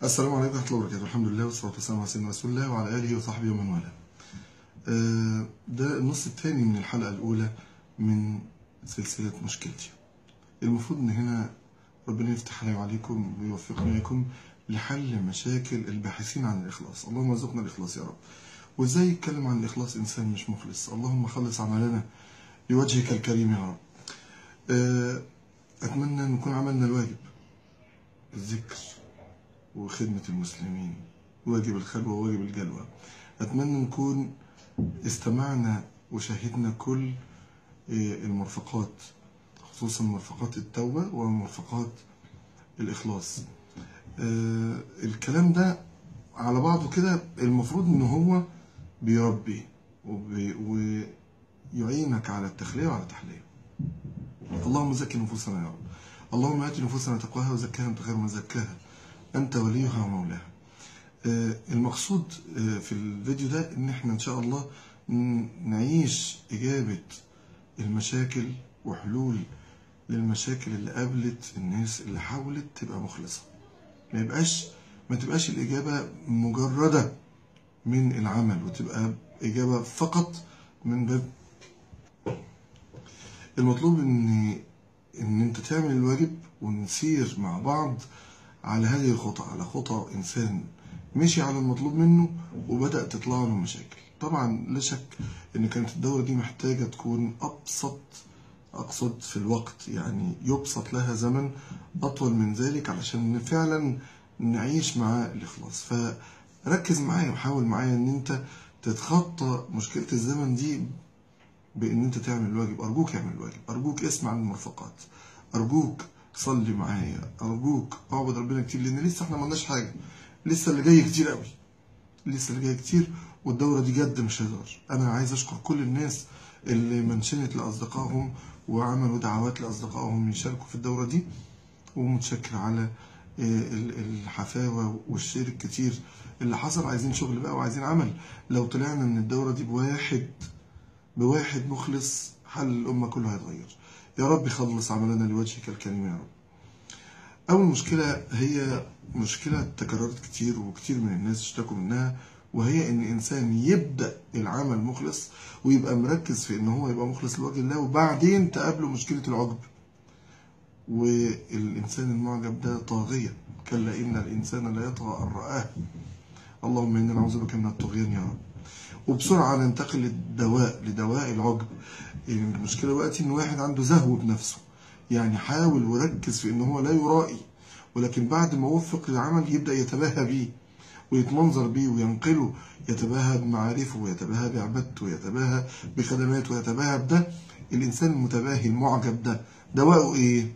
السلام عليكم ورحمة الله وبركاته الحمد لله والصلاة والسلام على سيدنا رسول الله وعلى آله وصحبه ومن والاه آه، ده النص الثاني من الحلقة الأولى من سلسلة مشكلتي المفروض إن هنا ربنا يفتح علي وعليكم ويوفقني وإياكم لحل مشاكل الباحثين عن الإخلاص اللهم ارزقنا الإخلاص يا رب وإزاي يتكلم عن الإخلاص إنسان مش مخلص اللهم خلص عملنا لوجهك الكريم يا رب آه، أتمنى أن نكون عملنا الواجب الذكر وخدمة المسلمين واجب الخلوة وواجب الجلوة أتمنى نكون استمعنا وشاهدنا كل إيه، المرفقات خصوصا مرفقات التوبة ومرفقات الإخلاص آه، الكلام ده على بعضه كده المفروض إن هو بيربي وبي- ويعينك على التخلية وعلى التحلية اللهم زكي نفوسنا يا رب اللهم آت نفوسنا تقواها وزكاها أنت خير من زكاها أنت وليها ومولاها آه، المقصود آه، في الفيديو ده ان احنا ان شاء الله ن- نعيش اجابة المشاكل وحلول للمشاكل اللي قابلت الناس اللي حاولت تبقى مخلصة ما يبقاش ما تبقاش الإجابة مجردة من العمل وتبقى إجابة فقط من باب المطلوب ان ان انت تعمل الواجب ونسير مع بعض على هذه الخطى على خطى انسان مشي على المطلوب منه وبدأ تطلع له مشاكل طبعا لا شك ان كانت الدورة دي محتاجة تكون ابسط اقصد في الوقت يعني يبسط لها زمن اطول من ذلك علشان فعلا نعيش مع الاخلاص فركز معايا وحاول معايا ان انت تتخطى مشكلة الزمن دي بان انت تعمل الواجب ارجوك اعمل الواجب ارجوك اسمع المرفقات ارجوك صلي معايا ارجوك اعبد ربنا كتير لان لسه احنا ما عملناش حاجه لسه اللي جاي كتير قوي لسه اللي جاي كتير والدوره دي جد مش هزار انا عايز اشكر كل الناس اللي منشنت لاصدقائهم وعملوا دعوات لاصدقائهم يشاركوا في الدوره دي ومتشكر على آه، ال- الحفاوة والشير الكتير اللي حصل عايزين شغل بقى وعايزين عمل لو طلعنا من الدورة دي بواحد بواحد مخلص حل الأمة كلها هيتغير يا رب خلص عملنا لوجهك الكريم يا رب أول مشكلة هي مشكلة تكررت كتير وكتير من الناس اشتكوا منها وهي إن إنسان يبدأ العمل مخلص ويبقى مركز في إن هو يبقى مخلص لوجه الله وبعدين تقابله مشكلة العجب والإنسان المعجب ده طاغية كلا إن الإنسان لا يطغى أن رآه اللهم إنا نعوذ بك من الطغيان يا رب وبسرعة ننتقل للدواء لدواء العجب يعني المشكلة دلوقتي إن واحد عنده زهو بنفسه يعني حاول وركز في إن هو لا يرائي ولكن بعد ما وفق للعمل يبدأ يتباهى بيه ويتمنظر بيه وينقله يتباهى بمعارفه ويتباهى بعبادته ويتباهى بخدماته ويتباهى بده الإنسان المتباهي المعجب ده دواءه إيه؟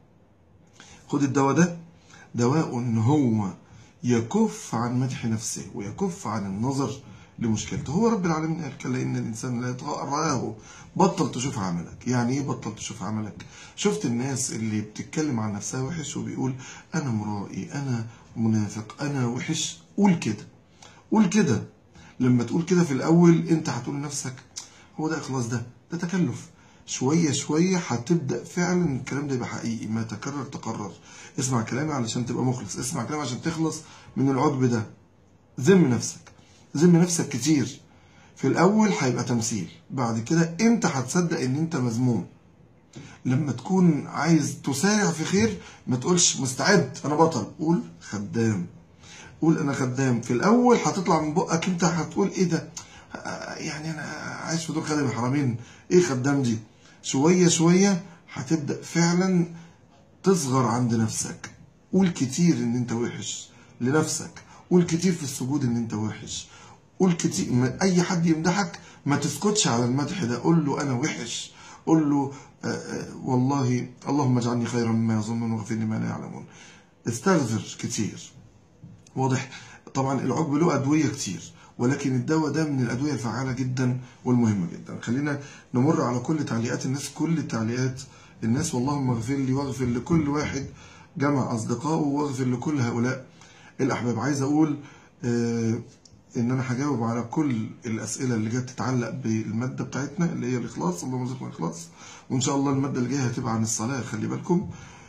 خد الدواء ده دواء ان هو يكف عن مدح نفسه ويكف عن النظر لمشكلته هو رب العالمين قال كلا ان الانسان لا يطغى أن رآه بطل تشوف عملك يعني ايه بطل تشوف عملك شفت الناس اللي بتتكلم عن نفسها وحش وبيقول انا مرائي انا منافق انا وحش قول كده قول كده لما تقول كده في الاول انت هتقول لنفسك هو ده اخلاص ده ده تكلف شويه شويه هتبدا فعلا الكلام ده يبقى حقيقي ما تكرر تقرر اسمع كلامي علشان تبقى مخلص اسمع كلامي عشان تخلص من العجب ده ذم نفسك ذم نفسك كتير في الاول هيبقى تمثيل بعد كده انت هتصدق ان انت مذموم لما تكون عايز تسارع في خير ما تقولش مستعد انا بطل قول خدام قول انا خدام في الاول هتطلع من بقك انت هتقول ايه ده آه، يعني انا عايش في دور خادم الحرمين ايه خدام دي شويه شويه هتبدا فعلا تصغر عند نفسك قول كتير ان انت وحش لنفسك قول كتير في السجود ان انت وحش قول كتير ما اي حد يمدحك ما تسكتش على المدح ده قول له انا وحش قول له آه، آه، والله اللهم اجعلني خيرا مما يظنون واغفر لي ما لا يعلمون استغفر كتير واضح طبعا العقب له ادويه كتير ولكن الدواء ده من الادويه الفعاله جدا والمهمه جدا خلينا نمر على كل تعليقات الناس كل تعليقات الناس واللهم اغفر لي واغفر لكل واحد جمع اصدقائه واغفر لكل هؤلاء الاحباب عايز اقول آه ان انا هجاوب على كل الاسئله اللي جت تتعلق بالماده بتاعتنا اللي هي الاخلاص اللهم ارزقنا الاخلاص وان شاء الله الماده اللي جايه هتبقى عن الصلاه خلي بالكم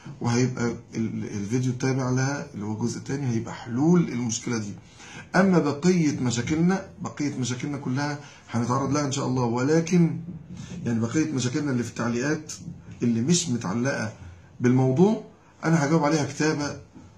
وهيبقى ال- الفيديو التابع لها اللي هو الجزء الثاني هيبقى حلول المشكله دي اما بقيه مشاكلنا بقيه مشاكلنا كلها هنتعرض لها ان شاء الله ولكن يعني بقيه مشاكلنا اللي في التعليقات اللي مش متعلقه بالموضوع انا هجاوب عليها كتابه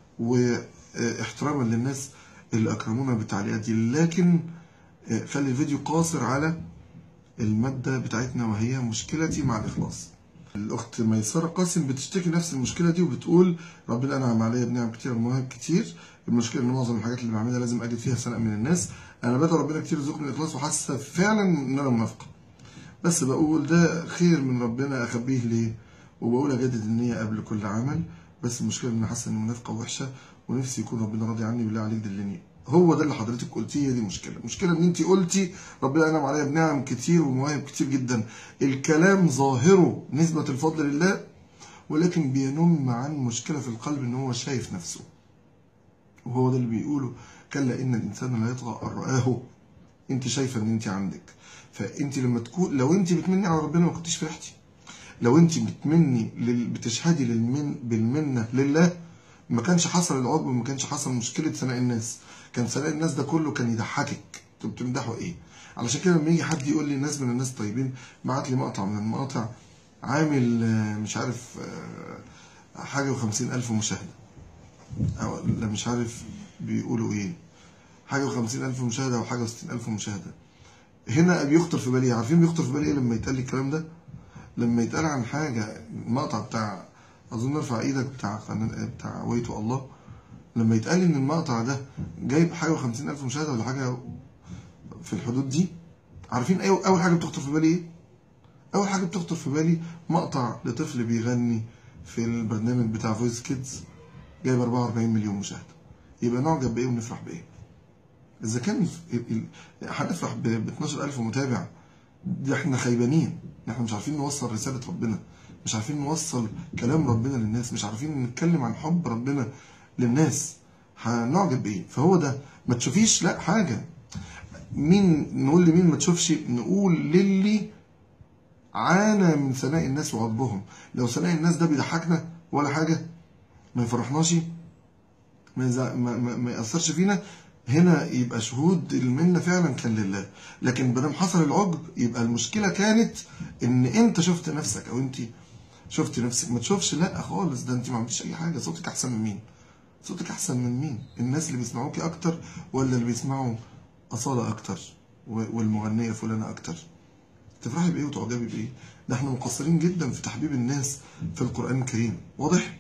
واحتراما للناس اللي اكرمونا بالتعليقات دي لكن آه، خلي الفيديو قاصر على المادة بتاعتنا وهي مشكلتي مع الإخلاص الأخت ميسرة قاسم بتشتكي نفس المشكلة دي وبتقول ربنا أنعم عليا بنعم كتير ومواهب كتير المشكلة إن معظم الحاجات اللي بعملها لازم أجد فيها ثناء من الناس أنا بدعو ربنا كتير يرزقني الإخلاص وحاسة فعلا إن أنا منافقة بس بقول ده خير من ربنا أخبيه ليه وبقول أجدد النية قبل كل عمل بس المشكلة إن أنا حاسة إني منافقة ووحشة ونفسي يكون ربنا راضي عني بالله عليك دلني هو ده اللي حضرتك قلتيه هي دي مشكلة المشكلة ان انت قلتي ربنا انعم عليا بنعم كتير ومواهب كتير جدا الكلام ظاهره نسبة الفضل لله ولكن بينم عن مشكلة في القلب ان هو شايف نفسه وهو ده اللي بيقوله كلا ان الانسان لا يطغى ان رآه انت شايفة ان انت عندك فانت لما تكون لو انت بتمني على ربنا ما كنتش فرحتي لو انت بتمني لل... بتشهدي للمن... بالمنة لله ما كانش حصل العقب وما كانش حصل مشكلة ثناء الناس كان ثناء الناس ده كله كان يضحكك انتوا بتمدحوا ايه علشان كده لما يجي حد يقول لي ناس من الناس طيبين بعت لي مقطع من المقاطع عامل آه، مش عارف آه، حاجة وخمسين ألف مشاهدة أو لا مش عارف بيقولوا ايه حاجة وخمسين ألف مشاهدة وحاجة وستين ألف مشاهدة هنا بيخطر في بالي عارفين بيخطر في بالي ايه لما يتقال لي الكلام ده لما يتقال عن حاجة المقطع بتاع أظن ارفع إيدك بتاع قناة بتاع ويتو الله لما يتقال إن المقطع ده جايب حاجة وخمسين ألف مشاهدة ولا حاجة في الحدود دي عارفين أي أول حاجة بتخطر في بالي إيه؟ أول حاجة بتخطر في بالي مقطع لطفل بيغني في البرنامج بتاع فويس كيدز جايب 44 مليون مشاهدة يبقى نعجب بإيه ونفرح بإيه؟ إذا كان ال- ال- هنفرح ب 12000 متابع دي احنا خيبانين احنا مش عارفين نوصل رسالة ربنا مش عارفين نوصل كلام ربنا للناس مش عارفين نتكلم عن حب ربنا للناس هنعجب بايه فهو ده ما تشوفيش لا حاجة مين نقول لمين ما تشوفش نقول للي عانى من ثناء الناس وعضبهم لو ثناء الناس ده بيضحكنا ولا حاجة ما يفرحناش ما, يزع... ما, ما, ما يأثرش فينا هنا يبقى شهود المنة فعلا كان لله لكن بدل حصل العجب يبقى المشكلة كانت ان انت شفت نفسك او انت شفت نفسك ما تشوفش لا خالص ده انت ما عملتش اي حاجة صوتك احسن من مين صوتك احسن من مين الناس اللي بيسمعوكي اكتر ولا اللي بيسمعوا اصالة اكتر و- والمغنية فلانة اكتر تفرحي بايه وتعجبي بايه ده احنا مقصرين جدا في تحبيب الناس في القرآن الكريم واضح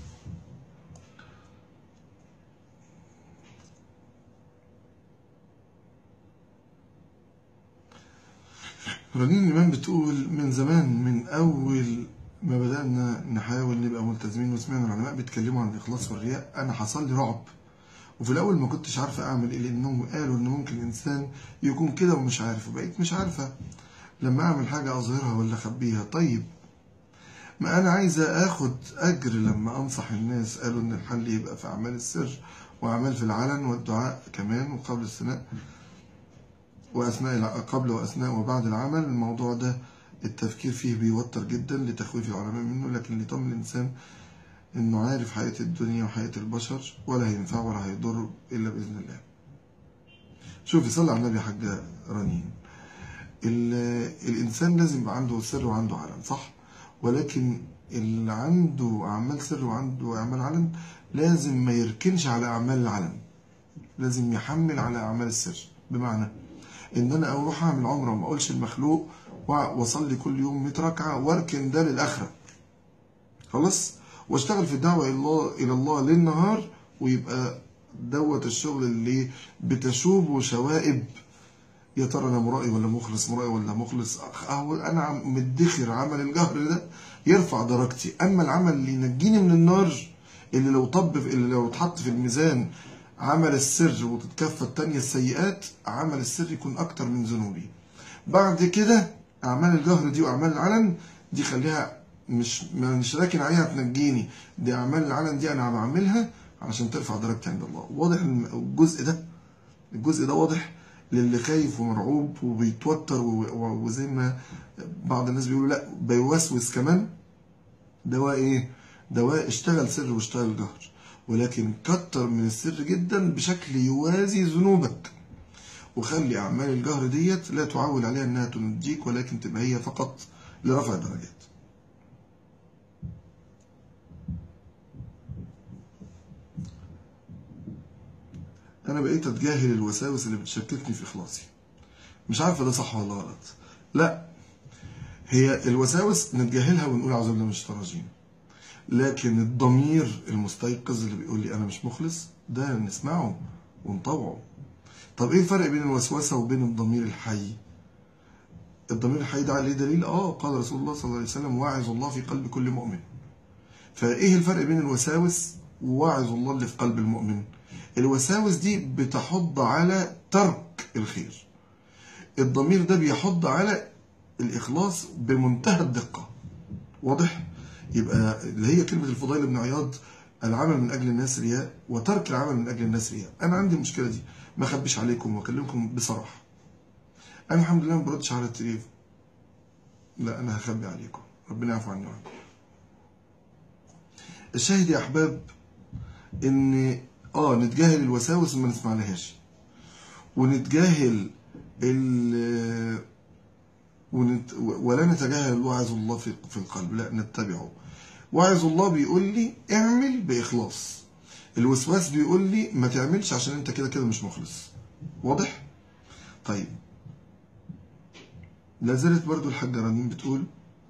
رنين الإمام بتقول من زمان من أول ما بدأنا نحاول نبقى ملتزمين وسمعنا العلماء بيتكلموا عن الإخلاص والرياء أنا حصل لي رعب وفي الأول ما كنتش عارفة أعمل إيه لأنهم قالوا إن ممكن الإنسان يكون كده ومش عارف وبقيت مش عارفة لما أعمل حاجة أظهرها ولا أخبيها طيب ما أنا عايزة آخد أجر لما أنصح الناس قالوا إن الحل يبقى في أعمال السر وأعمال في العلن والدعاء كمان وقبل الثناء وأثناء الع- قبل وأثناء وبعد العمل الموضوع ده التفكير فيه بيوتر جدا لتخويف العلماء منه لكن اللي يطمن الإنسان إنه عارف حياة الدنيا وحياة البشر ولا هينفع ولا هيضر إلا بإذن الله شوفي صلى على النبي يا حاجة رنين ال- الإنسان لازم يبقى عنده سر وعنده علن صح ولكن اللي عنده أعمال سر وعنده أعمال علن لازم ما يركنش على أعمال العلن لازم يحمل على أعمال السر بمعنى ان انا اروح اعمل عمره وما اقولش المخلوق وأ- واصلي كل يوم 100 ركعه واركن ده للاخره خلاص واشتغل في الدعوه الى الله الى الله ليل نهار ويبقى دوت الشغل اللي بتشوبه شوائب يا ترى انا مرائي ولا مخلص مرائي ولا مخلص اهو انا عم- مدخر عمل الجهر ده يرفع درجتي اما العمل اللي ينجيني من النار اللي لو طب في اللي لو اتحط في الميزان عمل السر وتتكفى التانية السيئات عمل السر يكون اكتر من ذنوبي بعد كده اعمال الجهر دي واعمال العلن دي خليها مش مش راكن عليها تنجيني دي اعمال العلن دي انا بعملها علشان ترفع درجتي عند الله واضح الم- الجزء ده الجزء ده واضح للي خايف ومرعوب وبيتوتر و- و- وزي ما بعض الناس بيقولوا لا بيوسوس كمان ده هو ايه دواء اشتغل سر واشتغل جهر ولكن كتر من السر جدا بشكل يوازي ذنوبك وخلي أعمال الجهر ديت لا تعول عليها أنها تنجيك ولكن تبقى هي فقط لرفع درجات أنا بقيت أتجاهل الوساوس اللي بتشككني في إخلاصي مش عارفة ده صح ولا غلط لا هي الوساوس نتجاهلها ونقول أعوذ بالله من الشيطان الرجيم لكن الضمير المستيقظ اللي بيقول لي أنا مش مخلص ده نسمعه ونطوعه طب إيه الفرق بين الوسوسة وبين الضمير الحي الضمير الحي ده عليه دليل اه قال رسول الله صلى الله عليه وسلم واعظ الله في قلب كل مؤمن فايه الفرق بين الوساوس وواعظ الله اللي في قلب المؤمن الوساوس دي بتحض على ترك الخير الضمير ده بيحض على الإخلاص بمنتهى الدقة واضح؟ يبقى اللي هي كلمة الفضيل بن عياض العمل من أجل الناس رياء وترك العمل من أجل الناس رياء أنا عندي المشكلة دي ما أخبيش عليكم وأكلمكم بصراحة أنا الحمد لله ما بردش على التليفون لا أنا هخبي عليكم ربنا يعفو عني وعنكم الشاهد يا أحباب إن آه نتجاهل الوساوس وما نسمع لهاش ونتجاهل ال ونت ولا نتجاهل وعظ الله في في القلب لا نتبعه وعظ الله بيقول لي اعمل بإخلاص الوسواس بيقول لي ما تعملش عشان انت كده كده مش مخلص واضح طيب لا زالت برضو الحاجة رنين بتقول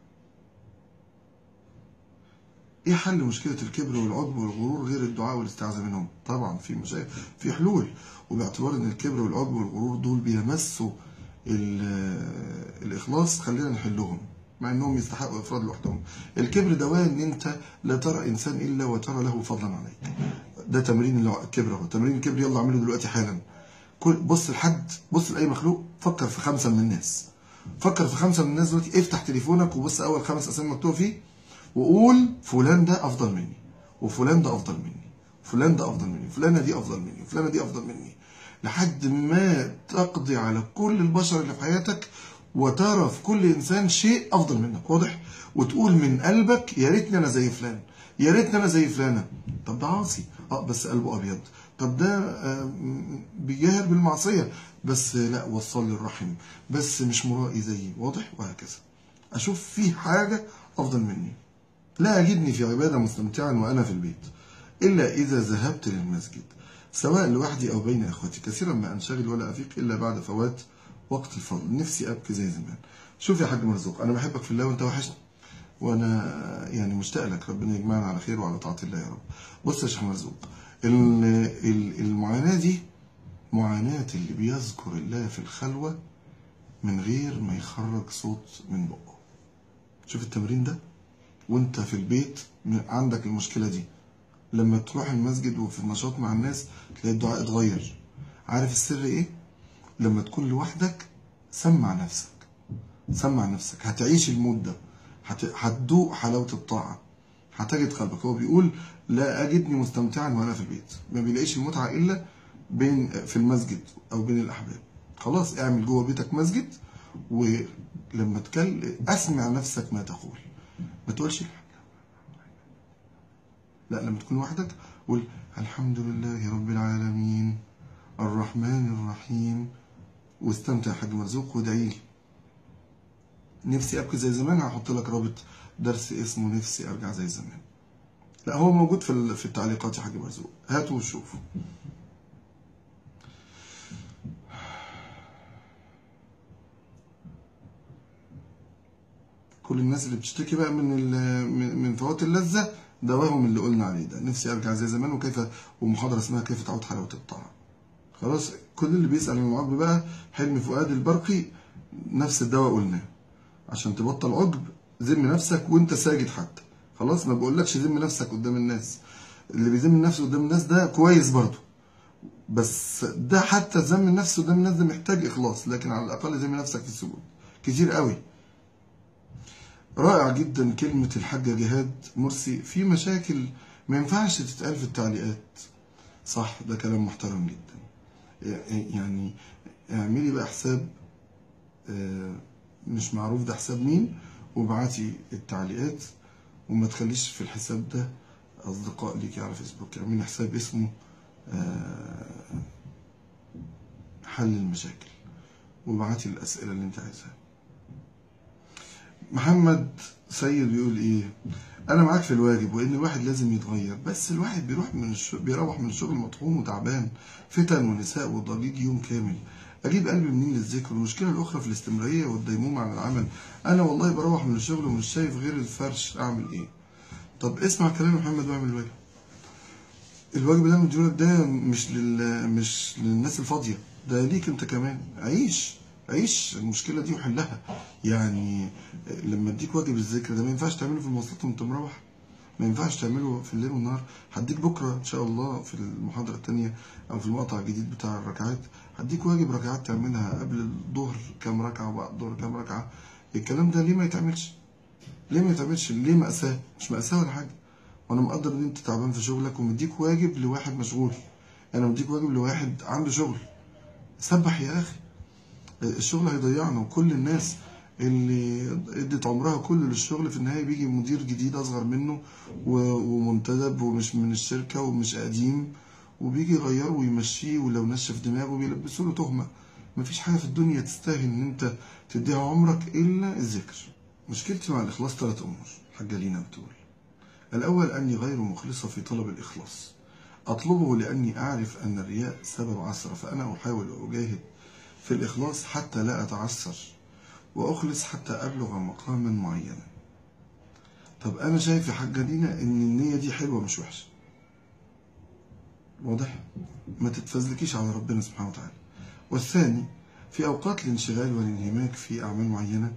ايه حل مشكلة الكبر والعجب والغرور غير الدعاء والاستعاذة منهم طبعا في مشاكل في حلول وباعتبار ان الكبر والعجب والغرور دول بيمسوا الاخلاص خلينا نحلهم مع انهم يستحقوا افراد لوحدهم الكبر دواء ان انت لا ترى انسان الا وترى له فضلا عليك ده تمرين الكبر اهو تمرين الكبر يلا اعمله دلوقتي حالا كل بص لحد بص لاي مخلوق فكر في خمسه من الناس فكر في خمسه من الناس دلوقتي افتح تليفونك وبص اول خمس اسامي مكتوب فيه وقول فلان ده افضل مني وفلان ده افضل مني فلان ده افضل مني فلانه دي افضل مني فلانه دي افضل مني لحد ما تقضي على كل البشر اللي في حياتك وترى في كل انسان شيء افضل منك واضح وتقول من قلبك يا ريتني انا زي فلان يا ريتني انا زي فلانه طب ده عاصي اه بس قلبه ابيض طب ده آه بيجاهر بالمعصيه بس لا وصل لي الرحم بس مش مرائي زيي واضح وهكذا اشوف فيه حاجه افضل مني لا أجدني في عبادة مستمتعا وأنا في البيت إلا إذا ذهبت للمسجد سواء لوحدي أو بين أخوتي كثيرا ما أنشغل ولا أفيق إلا بعد فوات وقت الفضل نفسي أبكي زي زمان شوف يا حاج مرزوق أنا بحبك في الله وأنت وحشني وأنا يعني مشتاق لك ربنا يجمعنا على خير وعلى طاعة الله يا رب بص يا شيخ مرزوق المعاناة دي معاناة اللي بيذكر الله في الخلوة من غير ما يخرج صوت من بقه شوف التمرين ده وانت في البيت عندك المشكلة دي لما تروح المسجد وفي النشاط مع الناس تلاقي الدعاء اتغير عارف السر ايه لما تكون لوحدك سمع نفسك سمع نفسك هتعيش المود ده هت... هتدوق حلاوة الطاعة هتجد قلبك هو بيقول لا أجدني مستمتعا وأنا في البيت ما بيلاقيش المتعة إلا بين في المسجد أو بين الأحباب خلاص اعمل جوه بيتك مسجد ولما تكلم أسمع نفسك ما تقول ما تقولش لا لما تكون وحدك قول الحمد لله رب العالمين الرحمن الرحيم واستمتع يا حاج مرزوق وادعي لي نفسي ابكي زي زمان هحط لك رابط درس اسمه نفسي ارجع زي زمان لا هو موجود في في التعليقات يا حاج مرزوق هاتوا وشوفوا كل الناس اللي بتشتكي بقى من من فوات اللذة دواهم اللي قلنا عليه ده نفسي ارجع زي زمان وكيف ومحاضرة اسمها كيف تعود حلاوة الطاعة خلاص كل اللي بيسأل عن العجب بقى حلمي فؤاد البرقي نفس الدواء قلناه عشان تبطل عجب ذم نفسك وانت ساجد حتى خلاص ما بقولكش ذم نفسك قدام الناس اللي بيذم نفسه قدام الناس ده كويس برضه بس ده حتى ذم النفس قدام الناس ده محتاج اخلاص لكن على الاقل ذم نفسك في السجود كتير قوي رائع جدا كلمة الحاجة جهاد مرسي في مشاكل ما ينفعش تتقال في التعليقات صح ده كلام محترم جدا يعني اعملي بقى حساب مش معروف ده حساب مين وابعتي التعليقات وما تخليش في الحساب ده اصدقاء ليكي على فيسبوك اعملي حساب اسمه آه، حل المشاكل وابعتي الاسئله اللي انت عايزاها محمد سيد بيقول ايه انا معاك في الواجب وان الواحد لازم يتغير بس الواحد بيروح من الشغل بيروح من الشغل مطحون وتعبان فتن ونساء وضجيج يوم كامل اجيب قلبي منين للذكر والمشكله الاخرى في الاستمراريه والديمومه على العمل انا والله بروح من الشغل ومش شايف غير الفرش اعمل ايه طب اسمع كلام محمد واعمل الواجب الواجب ده مديولك ده مش لل مش للناس الفاضيه ده ليك انت كمان عيش عيش المشكله دي وحلها يعني لما اديك واجب الذكر ده ما ينفعش تعمله في المواصلات وانت مروح ما ينفعش تعمله في الليل والنهار هديك بكره ان شاء الله في المحاضره الثانيه او في المقطع الجديد بتاع الركعات هديك واجب ركعات تعملها قبل الظهر كام ركعه وبعد الظهر كام ركعه الكلام ده ليه ما يتعملش ليه ما يتعملش ليه مأساة مش مأساة ولا حاجة وانا مقدر ان انت تعبان في شغلك ومديك واجب لواحد مشغول انا مديك واجب لواحد عنده شغل سبح يا اخي الشغل هيضيعنا وكل الناس اللي ادت عمرها كله للشغل في النهايه بيجي مدير جديد اصغر منه و- ومنتدب ومش من الشركه ومش قديم وبيجي يغيره ويمشيه ولو نشف دماغه بيلبسوا له تهمه مفيش حاجه في الدنيا تستاهل ان انت تديها عمرك الا الذكر مشكلتي مع الاخلاص ثلاث امور حاجه لينا بتقول الاول اني غير مخلصه في طلب الاخلاص اطلبه لاني اعرف ان الرياء سبب عثره فانا احاول واجاهد في الإخلاص حتى لا أتعثر وأخلص حتى أبلغ مقاما معينا طب أنا شايف يا حاجة دينا إن النية دي حلوة مش وحشة واضح؟ ما تتفزلكيش على ربنا سبحانه وتعالى والثاني في أوقات الانشغال والانهماك في أعمال معينة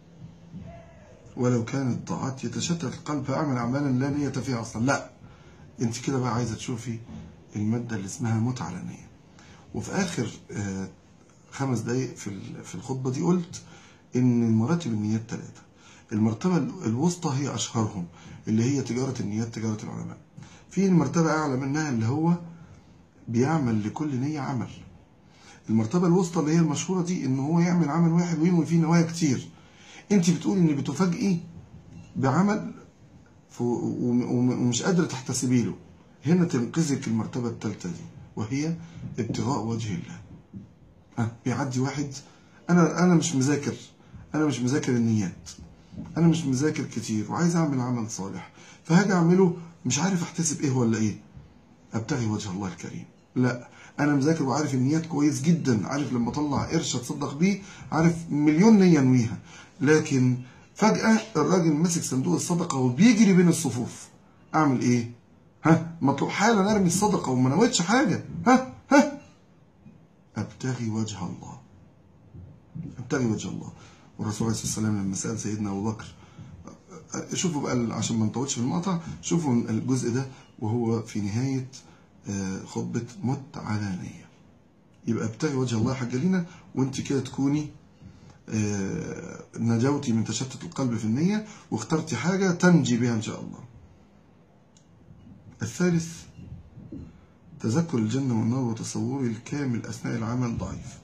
ولو كانت طاعات يتشتت القلب فأعمل أعمالا لا نية فيها أصلا لا أنت كده بقى عايزة تشوفي المادة اللي اسمها متعة لا نية وفي آخر آه، خمس دقايق في ال- في الخطبة دي قلت إن مراتب النيات ثلاثة المرتبة ال- الوسطى هي أشهرهم اللي هي تجارة النيات تجارة العلماء في المرتبة أعلى منها اللي هو بيعمل لكل نية عمل المرتبة الوسطى اللي هي المشهورة دي إن هو يعمل عمل واحد وينوي فيه نوايا كتير أنت بتقولي إن بتفاجئي بعمل ف- وم- وم- ومش قادرة تحتسبي له هنا تنقذك المرتبة الثالثة دي وهي ابتغاء وجه الله ها بيعدي واحد انا انا مش مذاكر انا مش مذاكر النيات انا مش مذاكر كتير وعايز اعمل عمل صالح فهاجي اعمله مش عارف احتسب ايه ولا ايه ابتغي وجه الله الكريم لا انا مذاكر وعارف النيات كويس جدا عارف لما اطلع قرش اتصدق بيه عارف مليون نيه انويها لكن فجاه الراجل ماسك صندوق الصدقه وبيجري بين الصفوف اعمل ايه ها مطلوب حالا ارمي الصدقه وما نويتش حاجه ها ها ابتغي وجه الله ابتغي وجه الله والرسول عليه الصلاه والسلام لما سال سيدنا ابو بكر شوفوا بقى عشان ما نطولش في المقطع شوفوا الجزء ده وهو في نهايه آه، خطبه مت على نيه يبقى ابتغي وجه الله يا حاجه لينا وانت كده تكوني آه، نجوتي من تشتت القلب في النيه واخترتي حاجه تنجي بها ان شاء الله الثالث تذكر الجنة والنار وتصوري الكامل أثناء العمل ضعيف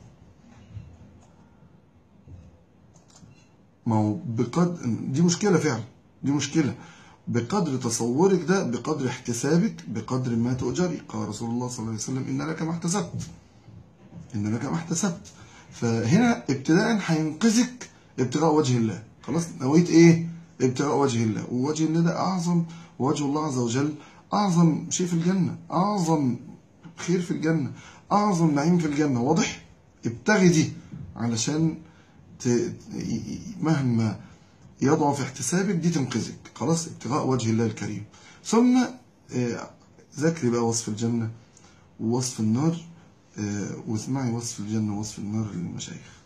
ما هو بقدر دي مشكلة فعلا دي مشكلة بقدر تصورك ده بقدر احتسابك بقدر ما تؤجري قال رسول الله صلى الله عليه وسلم إن لك ما احتسبت إن لك ما احتسبت فهنا ابتداء هينقذك ابتغاء وجه الله خلاص نويت ايه ابتغاء وجه الله ووجه الله ده أعظم ووجه الله عز وجل أعظم شيء في الجنة أعظم خير في الجنة أعظم نعيم في الجنة واضح ابتغي دي علشان ت... مهما يضعف احتسابك دي تنقذك خلاص ابتغاء وجه الله الكريم ثم آه، ذاكري بقى وصف الجنة ووصف النار آه، واسمعي وصف الجنة ووصف النار للمشايخ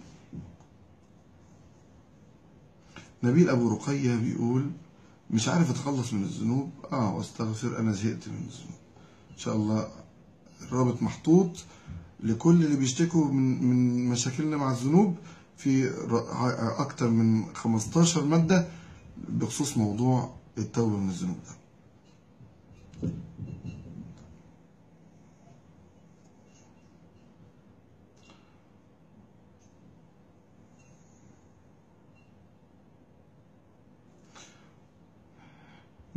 نبيل أبو رقية بيقول مش عارف أتخلص من الذنوب آه واستغفر أنا زهقت من الذنوب إن شاء الله الرابط محطوط لكل اللي بيشتكوا من من مشاكلنا مع الذنوب في ر- ع- أكتر من 15 مادة بخصوص موضوع التوبة من الذنوب ده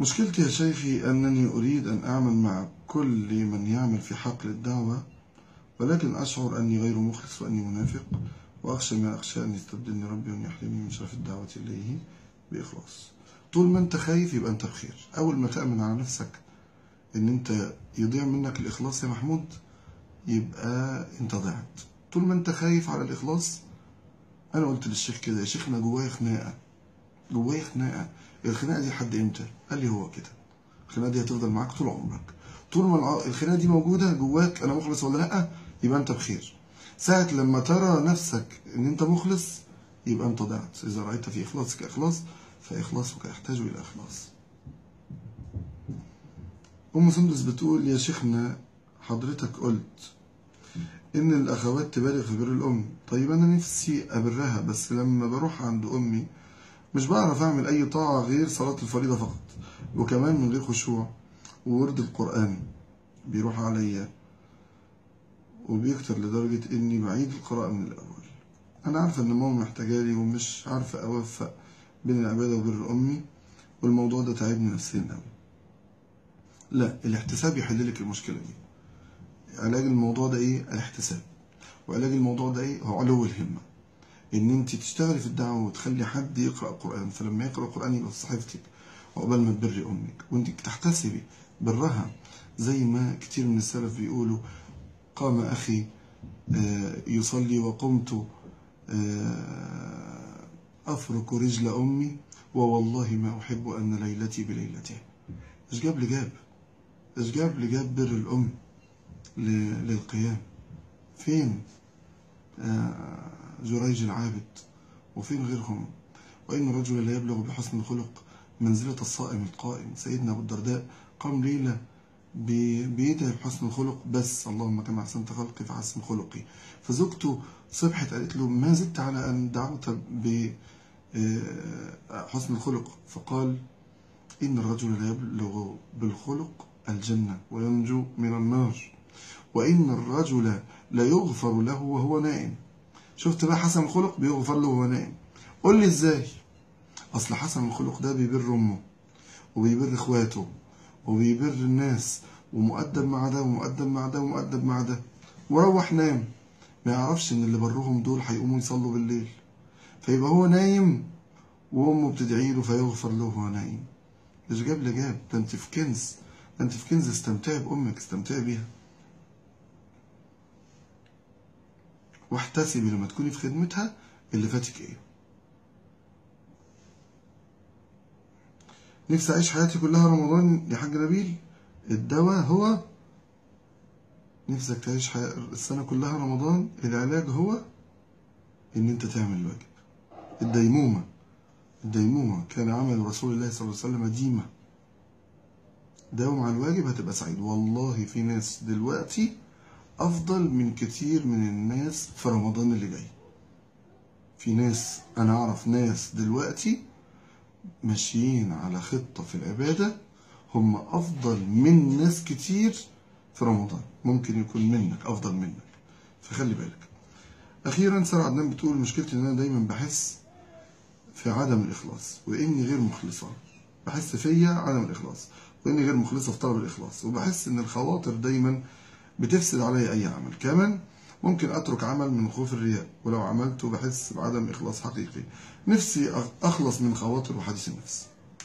مشكلتي يا شيخي أنني أريد أن أعمل مع كل من يعمل في حقل الدعوة ولكن أشعر أني غير مخلص وأني منافق وأخشى ما أخشى أن يستبدلني ربي وأن يحرمني من شرف الدعوة إليه بإخلاص طول ما أنت خايف يبقى أنت بخير أول ما تأمن على نفسك أن أنت يضيع منك الإخلاص يا محمود يبقى أنت ضعت طول ما أنت خايف على الإخلاص أنا قلت للشيخ كده يا شيخ أنا جوايا خناقة جوايا خناقة الخناقة دي لحد إمتى؟ قال لي هو كده الخناقة دي هتفضل معاك طول عمرك طول ما الع- الخناقة دي موجودة جواك أنا مخلص ولا لأ يبقى أنت بخير ساعة لما ترى نفسك إن أنت مخلص يبقى أنت ضعت إذا رأيت في إخلاصك إخلاص فإخلاصك يحتاج إلى إخلاص أم سندس بتقول يا شيخنا حضرتك قلت إن الأخوات تبالغ في بر الأم طيب أنا نفسي أبرها بس لما بروح عند أمي مش بعرف أعمل أي طاعة غير صلاة الفريضة فقط وكمان من غير خشوع وورد القرآن بيروح عليا وبيكتر لدرجة إني بعيد القراءة من الأول أنا عارفة إن ماما محتاجالي ومش عارفة أوفق بين العبادة وبر أمي والموضوع ده تعبني نفسيا أوي لا الاحتساب يحل لك المشكلة دي علاج الموضوع ده إيه الاحتساب وعلاج الموضوع ده إيه هو علو الهمة إن أنت تشتغلي في الدعوة وتخلي حد يقرأ القرآن فلما يقرأ القرآن يبقى في صحيفتك عقبال ما تبري أمك وأنت تحتسبي برها زي ما كتير من السلف بيقولوا قام أخي آه، يصلي وقمت آه، أفرك رجل أمي ووالله ما أحب أن ليلتي بليلته إيش جاب لي جاب إيش جاب لي جاب بر الأم ل- للقيام فين آه، جريج العابد وفين غيرهم وإن الرجل لا يبلغ بحسن الخلق منزلة الصائم القائم سيدنا أبو الدرداء قام ليلة ب- بيدعي بحسن الخلق بس اللهم كما أحسنت خلقي فحسن خلقي فزوجته صبحت قالت له ما زدت على أن دعوت بحسن الخلق فقال إن الرجل لا يبلغ بالخلق الجنة وينجو من النار وإن الرجل لا يغفر له وهو نائم شفت بقى حسن الخلق بيغفر له وهو نائم قول لي ازاي اصل حسن الخلق ده بيبر امه وبيبر اخواته وبيبر الناس ومؤدب مع ده ومؤدب مع ده ومؤدب مع ده وروح نام ما يعرفش ان اللي برهم دول هيقوموا يصلوا بالليل فيبقى هو نايم وامه بتدعي له فيغفر له وهو نايم مش جاب لي جاب ده انت في كنز ده انت في كنز استمتعي بامك استمتعي بيها واحتسبي لما تكوني في خدمتها اللي فاتك ايه نفسي اعيش حياتي كلها رمضان يا حاج نبيل الدواء هو نفسك تعيش حياة السنة كلها رمضان العلاج هو ان انت تعمل الواجب الديمومة الديمومة كان عمل رسول الله صلى الله عليه وسلم ديمة داوم على الواجب هتبقى سعيد والله في ناس دلوقتي افضل من كتير من الناس في رمضان اللي جاي في ناس انا اعرف ناس دلوقتي ماشيين على خطة في العبادة هم افضل من ناس كتير في رمضان ممكن يكون منك افضل منك فخلي بالك اخيرا سارة عدنان بتقول مشكلتي ان انا دايما بحس في عدم الاخلاص واني غير مخلصة بحس فيا عدم الاخلاص واني غير مخلصة في طلب الاخلاص وبحس ان الخواطر دايما بتفسد علي أي عمل كمان ممكن أترك عمل من خوف الرياء ولو عملته بحس بعدم إخلاص حقيقي نفسي أخ- أخلص من خواطر وحديث النفس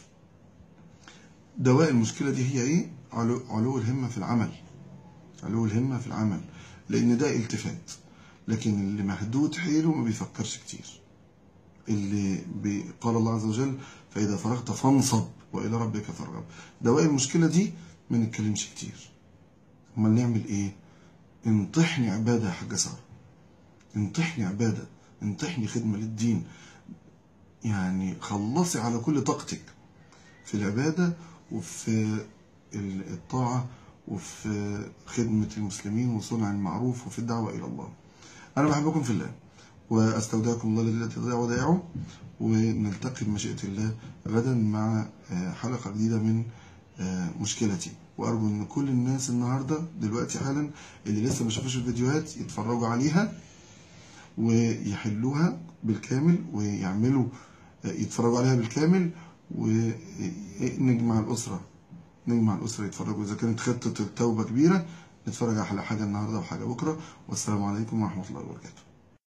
دواء المشكلة دي هي إيه؟ علو, علو الهمة في العمل علو الهمة في العمل لأن ده التفات لكن اللي مهدود حيله ما بيفكرش كتير اللي بي قال الله عز وجل فإذا فرغت فانصب وإلى ربك فارغب دواء المشكلة دي ما نتكلمش كتير امال نعمل ايه انطحني عبادة يا حاجة سارة انطحني عبادة انطحني خدمة للدين يعني خلصي على كل طاقتك في العبادة وفي ال- الطاعة وفي خدمة المسلمين وصنع المعروف وفي الدعوة إلى الله أنا بحبكم في الله وأستودعكم الله الذي لا تضيع ودائعه ونلتقي بمشيئة الله غدا مع آه، حلقة جديدة من آه، مشكلتي وأرجو إن كل الناس النهاردة دلوقتي حالا اللي لسه ما شافوش الفيديوهات يتفرجوا عليها ويحلوها بالكامل ويعملوا آه، يتفرجوا عليها بالكامل ونجمع الأسرة نجمع الأسرة يتفرجوا إذا كانت خطة التوبة كبيرة نتفرج على حاجة النهاردة وحاجة بكرة والسلام عليكم ورحمة الله وبركاته